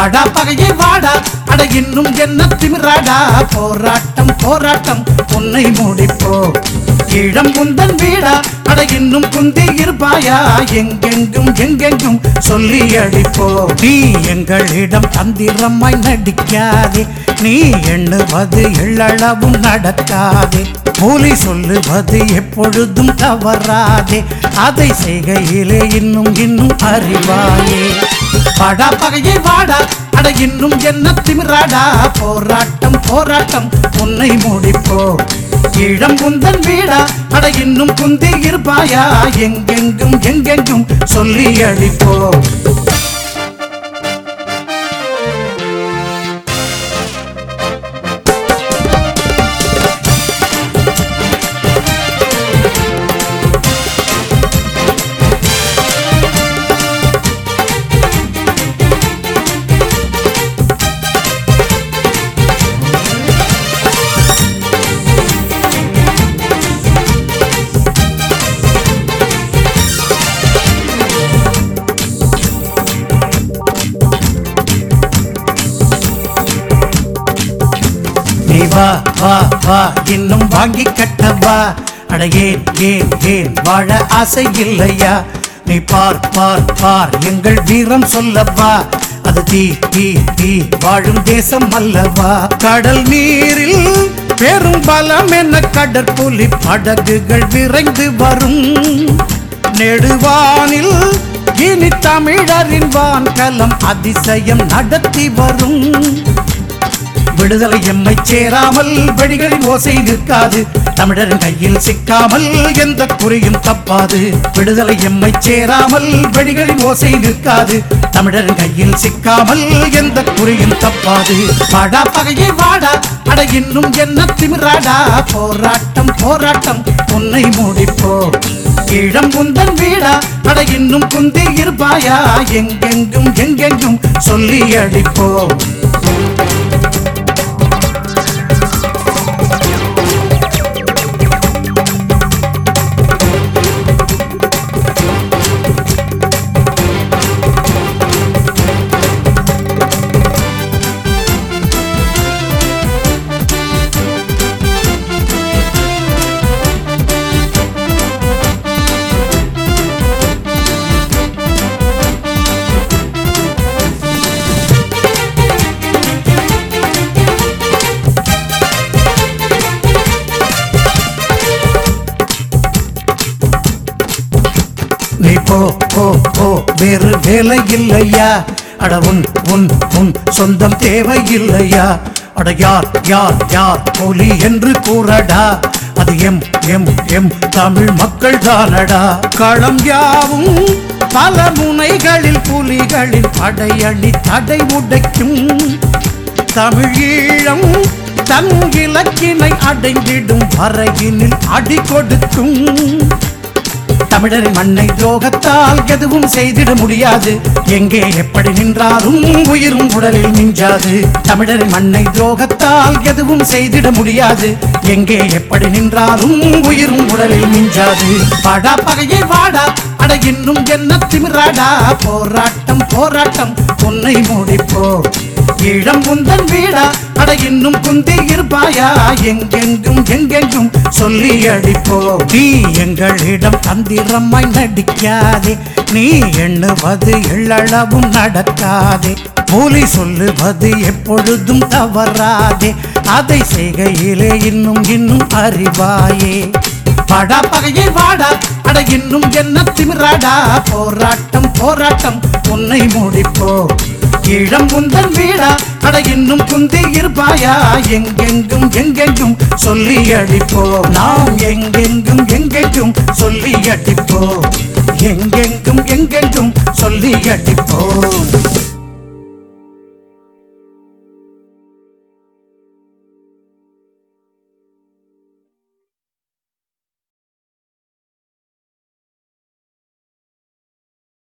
வாடா பகையை வாடா அட இன்னும் என்ன திமிராடா போராட்டம் போராட்டம் உன்னை முடிப்போ இளம் குந்தன் வீடா அட இன்னும் குந்தி இருப்பாயா எங்கெங்கும் எங்கெங்கும் சொல்லி அடிப்போ நீ எங்களிடம் தந்திரமாய் நடிக்காதே நீ எண்ணுவது எள்ளளவும் நடக்காதே போலி சொல்லுவது எப்பொழுதும் தவறாதே அதை செய்கையிலே இன்னும் இன்னும் அறிவாயே வாடா பகையை வாடா அட இன்னும் என்ன திமிராடா போராட்டம் போராட்டம் உன்னை முடிப்போ இளம் குந்தன் வீடா அட இன்னும் குந்தி இருப்பாயா எங்கெங்கும் எங்கெங்கும் சொல்லி அடிப்போ நீ வா வா வா இன்னும் வாங்கி கட்டவா அட ஏன் ஏன் ஏன் வாழ ஆசை இல்லையா நீ பார் பார் பார் எங்கள் வீரம் சொல்லவா அது தீ தீ தீ வாழும் தேசம் அல்லவா கடல் நீரில் பெரும் பலம் என கடற்புலி படகுகள் விரைந்து வரும் நெடுவானில் இனி தமிழரின் வான்கலம் அதிசயம் நடத்தி வரும் விடுதலை எம்மை சேராமல் வெடிகளின் ஓசை நிற்காது தமிழரின் கையில் சிக்காமல் எந்த குறியும் தப்பாது விடுதலை எம்மை சேராமல் வெடிகளின் ஓசை நிற்காது தமிழரின் கையில் சிக்காமல் எந்த குறியும் தப்பாது வாடா பகையை வாடா அட இன்னும் என்ன திமிராடா போராட்டம் போராட்டம் உன்னை முடிப்போ இளம் குந்தன் வீடா அட இன்னும் குந்தி இருப்பாயா எங்கெங்கும் எங்கெங்கும் சொல்லி அடிப்போ நீ போ போ போ வேறு வேலை இல்லையா அட உன் உன் உன் சொந்தம் தேவை இல்லையா அட யார் யார் யார் போலி என்று கூறடா அது எம் எம் எம் தமிழ் மக்கள் தானடா களம் யாவும் பல முனைகளில் புலிகளின் படையணி தடை உடைக்கும் தமிழீழம் தன் இலக்கினை அடைந்திடும் வரையினில் அடி கொடுக்கும் தமிழரின் மண்ணை துரோகத்தால் எதுவும் செய்திட முடியாது எங்கே எப்படி நின்றாலும் உயிரும் உடலில் மிஞ்சாது தமிழரின் மண்ணை துரோகத்தால் எதுவும் செய்திட முடியாது எங்கே எப்படி நின்றாலும் உயிரும் உடலில் மிஞ்சாது வாடா பகையை வாடா அட இன்னும் என்ன திமிராடா போராட்டம் போராட்டம் உன்னை முடிப்போ இளம் குந்தன் வீடா அட இன்னும் குந்தி இருப்பாயா எங்கெங்கும் எங்கெங்கும் சொல்லி அடிப்போ நீ எங்களிடம் தந்திரமாய் நடிக்காதே நீ எண்ணுவது எள்ளளவும் நடக்காதே போலி சொல்லுவது எப்பொழுதும் தவறாதே அதை செய்கையிலே இன்னும் இன்னும் அறிவாயே வாடா பகையை வாடா அட இன்னும் என்ன திமிராடா போராட்டம் போராட்டம் உன்னை முடிப்போ இளம் குந்தன் வீடா அட இன்னும் குந்தி இருப்பாயா எங்கெங்கும் எங்கெங்கும் சொல்லி அடிப்போ நாம் எங்கெங்கும் எங்கெங்கும் சொல்லி அடிப்போ எங்கெங்கும் எங்கெங்கும் சொல்லி அடிப்போ